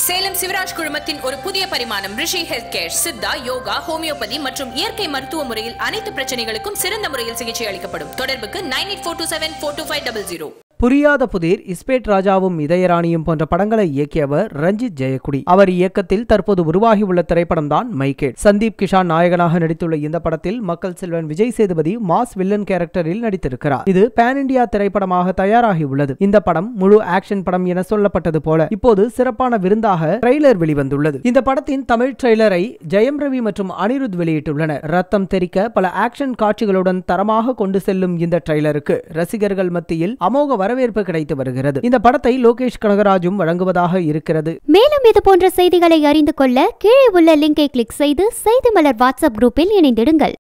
சேலம் சிவராஜ் குழுமத்தின் ஒரு புதிய பரிமாணம் Rishi health care Siddha yoga homeopathy மற்றும் இயற்கை மருத்துவ முறையில் அனைத்து பிரச்சனைகளுக்கும் சிறந்த முறையில் சிகிச்சை அளிக்கப்படும் தொடர்புக்கு nine eight four two seven four two five double zero புரியாத புதிர் இஸ்பேட் ராஜாவும் இதயராணியும் போன்ற படங்களை இயக்கியவர் ரஞ்சித் ஜெயக்குடி அவர் இயக்கத்தில் தற்போது உருவாகியுள்ள திரைப்படம் தான் மைக்கேட் சந்தீப் கிஷான் நாயகனாக நடித்துள்ள இந்த படத்தில் மக்கள் செல்வன் விஜய் சேதுபதி மாஸ் வில்லன் கேரக்டரில் நடித்திருக்கிறார் இது பேன் இண்டியா திரைப்படமாக தயாராகி உள்ளது இந்த படம் முழு ஆக்ஷன் படம் என சொல்லப்பட்டது போல இப்போது சிறப்பான விருந்தாக ட்ரெய்லர் வெளிவந்துள்ளது இந்த படத்தின் தமிழ் ட்ரெய்லரை ஜெயம் ரவி மற்றும் அனிருத் வெளியிட்டுள்ளனர் ரத்தம் தெறிக்க பல ஆக்ஷன் காட்சிகளுடன் தரமாக கொண்டு செல்லும் இந்த ட்ரெய்லருக்கு ரசிகர்கள் மத்தியில் அமோக வரவேற்பு கிடைத்து வருகிறது இந்த படத்தை லோகேஷ் கனகராஜும் வழங்குவதாக இருக்கிறது மேலும் இது போன்ற செய்திகளை அறிந்து கொள்ள கீழே உள்ள லிங்கை கிளிக் செய்து செய்தி மலர் வாட்ஸ்அப் குரூப்பில் இணைந்திடுங்கள்